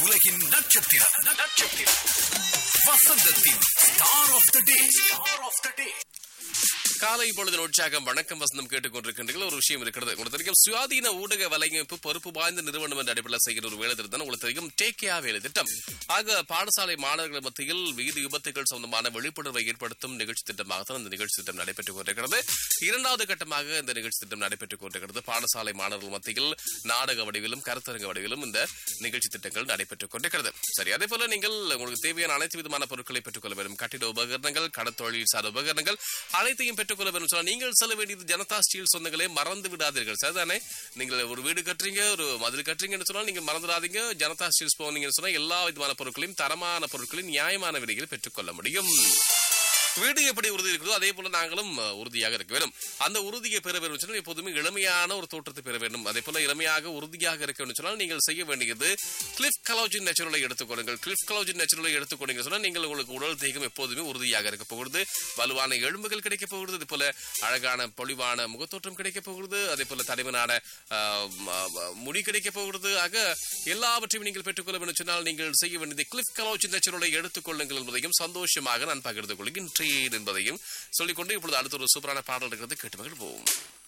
உலகின் நட்சத்திரம் நட்சத்திரம் வசந்தத்தின் star of the day star of the day காலை பொழுது உற்சாகம் வணக்கம் வசந்தம் கேட்டுக்கொண்டிருக்கின்றீர்கள் ஒரு விஷயம் இருக்கிறது உங்களுக்கு தெரியும் சுயாதீன ஊடக வலையமைப்பு பொறுப்பு வாய்ந்த நிறுவனம் என்ற அடிப்படையில் செய்கிற ஒரு வேலை திட்டம் உங்களுக்கு தெரியும் டேக்கியா வேலை திட்டம் ஆக பாடசாலை மாணவர்கள் மத்தியில் வீதி விபத்துகள் சொந்தமான விழிப்புணர்வை ஏற்படுத்தும் நிகழ்ச்சி திட்டமாகத்தான் இந்த நிகழ்ச்சி திட்டம் நடைபெற்றுக் கொண்டிருக்கிறது இரண்டாவது கட்டமாக இந்த நிகழ்ச்சி திட்டம் நடைபெற்றுக் கொண்டிருக்கிறது பாடசாலை மாணவர்கள் மத்தியில் நாடக வடிவிலும் கருத்தரங்க வடிவிலும் இந்த நிகழ்ச்சி திட்டங்கள் நடைபெற்றுக் கொண்டிருக்கிறது சரி அதே போல நீங்கள் உங்களுக்கு தேவையான அனைத்து விதமான பொருட்களை பெற்றுக்கொள்ள வேண்டும் கட்டிட உபகரணங்கள் கடத்தொழில் சார் உபகரணங்கள் அனைத்தையும் பெற்றுக்கொள்ள வேண்டும் சொன்னா நீங்கள் செல்ல வேண்டியது ஜனதா ஸ்டீல் சொந்தங்களே மறந்து விடாதீர்கள் சரிதானே நீங்கள் ஒரு வீடு கட்டுறீங்க ஒரு மதில் கட்டுறீங்கன்னு சொன்னா நீங்க மறந்துடாதீங்க ஜனதா ஸ்டீல்ஸ் போனீங்கன்னு சொன்னா எல்லா விதமான பொருட்களையும் தரமான பொருட்களையும் நியாயமான விலையில் பெற்றுக்கொள்ள முடியும் வீடு எப்படி உறுதி இருக்குதோ அதே போல நாங்களும் அஹ், உறுதியாக இருக்க வேண்டும் அந்த உறுதியை பெற வேண்டும் சொன்னால் எப்போதுமே இளமையான ஒரு தோற்றத்தை பெற வேண்டும் அதே போல இளமையாக உறுதியாக இருக்க வேண்டும் சொன்னால் நீங்கள் செய்ய வேண்டியது கிளிஃப் கலோஜின் நேச்சுரலை எடுத்துக்கொள்ளுங்கள் கிளிஃப் கலோஜின் நேச்சுரலை எடுத்துக்கொண்டீங்க சொன்னால் நீங்கள் உங்களுக்கு உடல் தேகம் எப்போதுமே உறுதியாக இருக்க போகிறது வலுவான எலும்புகள் கிடைக்க போகிறது அதே போல அழகான பொலிவான முகத்தோற்றம் கிடைக்க போகிறது அதே போல தடிமனான ஆஹ், ம- ம- முடி கிடைக்க போகிறது ஆக எல்லாவற்றையும் நீங்கள் பெற்றுக்கொள்ள வேண்டும் சொன்னால் நீங்கள் செய்ய வேண்டியது கிளிஃப் கலோஜின் நேச்சுரலை எடுத்துக்கொள்ளுங்கள் என்பதையும் சந்தோஷமாக நான் பகிர்ந்து கொள்கின்றேன் என்பதையும் சொல்லிக்கொண்டு இப்பொழுது அடுத்த ஒரு சூப்பரான பாடல் இருக்கிறது கேட்டு மகிழ்வோம்